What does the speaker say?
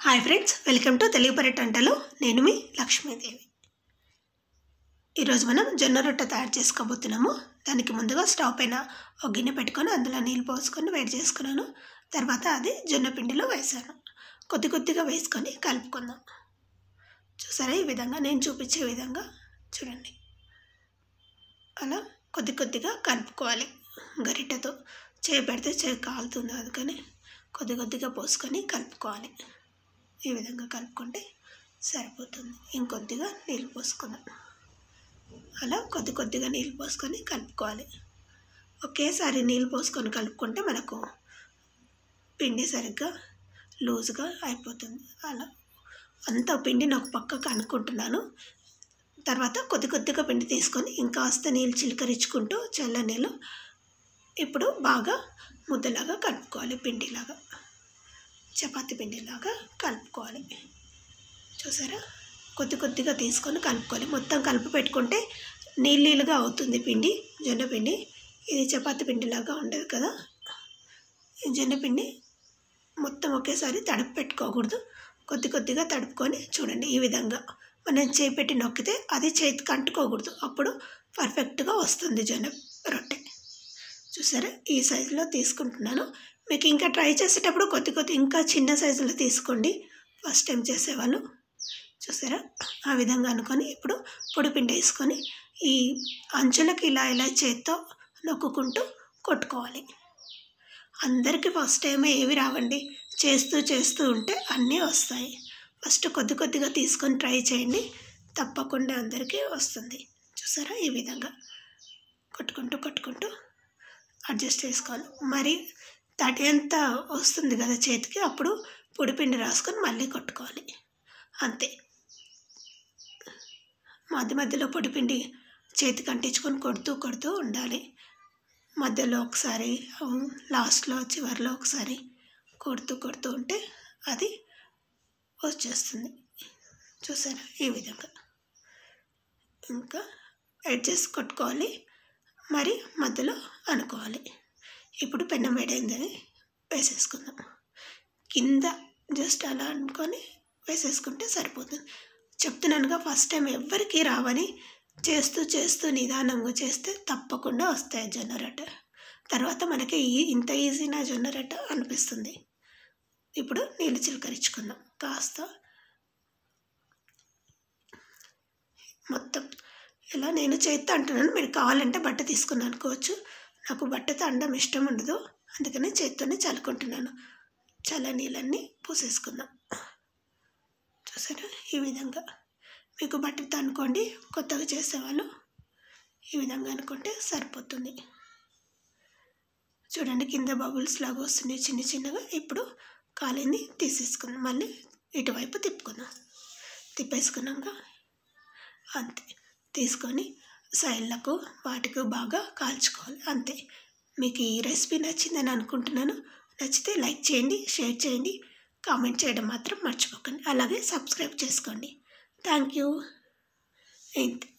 hi friends welcome to Telugu పర్యటంటలు నేను మీ లక్ష్మీదేవి ఈరోజు మనం జొన్న రొట్టె తయారు చేసుకోబోతున్నాము దానికి ముందుగా స్టవ్ పైన ఒక గిన్నె పెట్టుకొని అందులో నీళ్ళు పోసుకొని వేడి చేసుకున్నాను తర్వాత అది జొన్న పిండిలో వేసాను కొద్ది కొద్దిగా వేసుకొని కలుపుకుందాం చూసారా ఈ విధంగా నేను చూపించే విధంగా చూడండి అలా కొద్ది కొద్దిగా కలుపుకోవాలి గరిటెతో చేయి పెడితే చేయి కాలుతుంది అందుకని కొద్ది కొద్దిగా పోసుకొని కలుపుకోవాలి ఈ విధంగా కలుపుకుంటే సరిపోతుంది ఇంకొద్దిగా నీళ్ళు పోసుకుందాం అలా కొద్ది కొద్దిగా నీళ్ళు పోసుకొని కలుపుకోవాలి ఒకేసారి నీళ్ళు పోసుకొని కలుపుకుంటే మనకు పిండి సరిగ్గా లూజ్గా అయిపోతుంది అలా అంత పిండిని ఒక పక్కకు అనుకుంటున్నాను తర్వాత కొద్ది కొద్దిగా పిండి తీసుకొని ఇంకాస్త నీళ్ళు చిలకరించుకుంటూ చల్ల నీళ్ళు ఇప్పుడు బాగా ముద్దలాగా కలుపుకోవాలి పిండిలాగా చపాతి పిండిలాగా కలుపుకోవాలి చూసారా కొద్ది కొద్దిగా తీసుకొని కలుపుకోవాలి మొత్తం కలిపి పెట్టుకుంటే నీళ్ళు నీళ్ళుగా అవుతుంది పిండి జొన్న పిండి ఇది చపాతి పిండిలాగా ఉండదు కదా ఈ జొన్న పిండి మొత్తం ఒకేసారి తడుపు పెట్టుకోకూడదు కొద్ది కొద్దిగా తడుపుకొని చూడండి ఈ విధంగా మనం చేయి పెట్టి నొక్కితే అది చేతికి అంటుకోకూడదు అప్పుడు పర్ఫెక్ట్గా వస్తుంది జొన్న రొట్టె చూసారా ఈ సైజులో తీసుకుంటున్నాను మీకు ఇంకా ట్రై చేసేటప్పుడు కొద్ది కొద్ది ఇంకా చిన్న సైజులో తీసుకోండి ఫస్ట్ టైం చేసేవాళ్ళు చూసారా ఆ విధంగా అనుకొని ఇప్పుడు పొడి పిండి వేసుకొని ఈ అంచులకి ఇలా ఇలా చేత్తో నొక్కుంటూ కొట్టుకోవాలి అందరికీ ఫస్ట్ టైం ఏవి రావండి చేస్తూ చేస్తూ ఉంటే అన్నీ వస్తాయి ఫస్ట్ కొద్ది కొద్దిగా తీసుకొని ట్రై చేయండి తప్పకుండా అందరికీ వస్తుంది చూసారా ఈ విధంగా కొట్టుకుంటూ కొట్టుకుంటూ అడ్జస్ట్ చేసుకోవాలి మరి తడి అంతా వస్తుంది కదా చేతికి అప్పుడు పొడిపిండి రాసుకొని మళ్ళీ కొట్టుకోవాలి అంతే మధ్య మధ్యలో పొడిపిండి చేతికి అంటించుకొని కొడుతూ కొడుతూ ఉండాలి మధ్యలో ఒకసారి లాస్ట్లో చివరిలో ఒకసారి కొడుతూ కొడుతూ ఉంటే అది వచ్చేస్తుంది చూసారా ఈ విధంగా ఇంకా అడ్జస్ట్ కొట్టుకోవాలి మరి మధ్యలో అనుకోవాలి ఇప్పుడు పెన్నం వేడైందని వేసేసుకుందాం కింద జస్ట్ అలా అనుకొని వేసేసుకుంటే సరిపోతుంది చెప్తున్నానుగా ఫస్ట్ టైం ఎవ్వరికీ రావని చేస్తూ చేస్తూ నిదానంగా చేస్తే తప్పకుండా వస్తాయి జొన్న రొట్టె తర్వాత మనకి ఈ ఇంత ఈజీనా జొన్న రొట్టె అనిపిస్తుంది ఇప్పుడు నీళ్ళు చిలకరించుకుందాం కాస్త మొత్తం ఇలా నేను చేత్తో అంటున్నాను మీరు కావాలంటే బట్ట తీసుకుని అనుకోవచ్చు నాకు బట్టతో అండం ఇష్టం ఉండదు అందుకని చేత్తోనే చల్లుకుంటున్నాను చల్ల నీళ్ళన్నీ పూసేసుకుందాం చూసారా ఈ విధంగా మీకు బట్టతో అనుకోండి కొత్తగా చేసేవాళ్ళు ఈ విధంగా అనుకుంటే సరిపోతుంది చూడండి కింద బబుల్స్ లాగా వస్తున్నాయి చిన్న చిన్నగా ఇప్పుడు కాలిని తీసేసుకుందాం మళ్ళీ ఇటువైపు తిప్పుకుందాం తిప్పేసుకున్నాక అంతే తీసుకొని సైడ్లకు వాటికి బాగా కాల్చుకోవాలి అంతే మీకు ఈ రెసిపీ నచ్చిందని అనుకుంటున్నాను నచ్చితే లైక్ చేయండి షేర్ చేయండి కామెంట్ చేయడం మాత్రం మర్చిపోకండి అలాగే సబ్స్క్రైబ్ చేసుకోండి థ్యాంక్ యూ ఇంతే